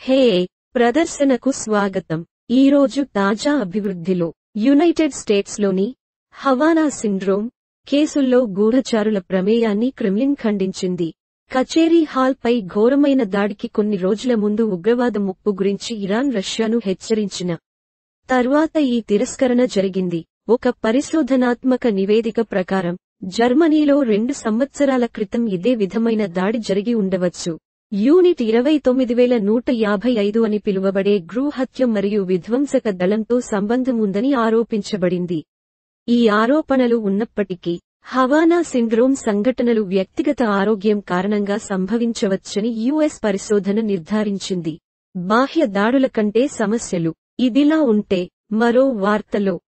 హే ప్రదర్శనకు స్వాగతం ఈరోజు తాజా అభివృద్ధిలో యునైటెడ్ స్టేట్స్లోని హవానా సిండ్రోమ్ కేసుల్లో గూఢచారుల ప్రమేయాన్ని క్రెమ్లిన్ ఖండించింది కచేరీ హాల్ పై ఘోరమైన దాడికి కొన్ని రోజుల ముందు ఉగ్రవాద ముప్పు గురించి ఇరాన్ రష్యాను హెచ్చరించిన తర్వాత ఈ తిరస్కరణ జరిగింది ఒక పరిశోధనాత్మక నివేదిక ప్రకారం జర్మనీలో రెండు సంవత్సరాల క్రితం ఇదే విధమైన దాడి జరిగి ఉండవచ్చు యూనిట్ ఇరవై తొమ్మిది వేల నూట యాభై ఐదు అని పిలువబడే గ్రూ హత్య మరియు విధ్వంసక దళంతో సంబంధం ఉందని ఆరోపించబడింది ఈ ఆరోపణలు ఉన్నప్పటికీ హవానా సిండ్రోమ్ సంఘటనలు వ్యక్తిగత ఆరోగ్యం కారణంగా సంభవించవచ్చని యుఎస్ పరిశోధన నిర్ధారించింది బాహ్య దాడుల కంటే సమస్యలు ఇదిలా ఉంటే మరో వార్తలో